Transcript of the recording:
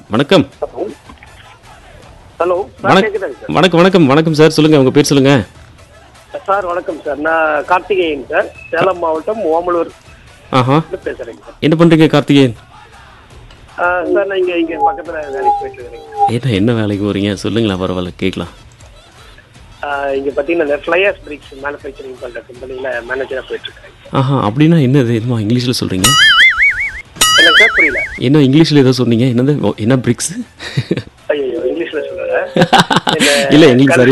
வணக்கம் hello sir வணக்- கேக்குதாங்க சார் வணக்கம் வணக்கம் வணக்கம் சார் சொல்லுங்க உங்க பேர் சொல்லுங்க சார் வணக்கம் சார் நான் கார்த்திகேயன் சார் சேலம் மாவட்டம் ஓமலூர் ஆஹா பேசுறேங்க சார் என்ன பண்றீங்க கார்த்திகேயன் ஆ, சார் நான் இங்க இங்க பக்கத்துல வேலைக்கு போயிட்டு இருக்கிறேங்க என்ன என்ன வேலைக்கு போறீங்க சொல்லுங்களா பரவாயில்ல கேட்கலாம் ஆ, இங்க பாத்தீங்கன்னா ஃபிளையர்ஸ் பிரிக்ஸ் மேனுஃபேக்சரிங் பண்ற கம்பெனில மேனேஜரா போயிட்டு இருக்கேன் ஆஹா அப்படின்னா என்னது என்னமா இங்கிலீஷ்ல சொல்றீங்க என்ன சார் புரியல என்ன இங்கிலீஷ்ல ஏதோ சொன்னீங்க என்னது ஓ, என்ன பிரிக்ஸ் ஐயோ இங்கிலீஷ்ல சொல்லல இல்ல எங்களுக்கு சரி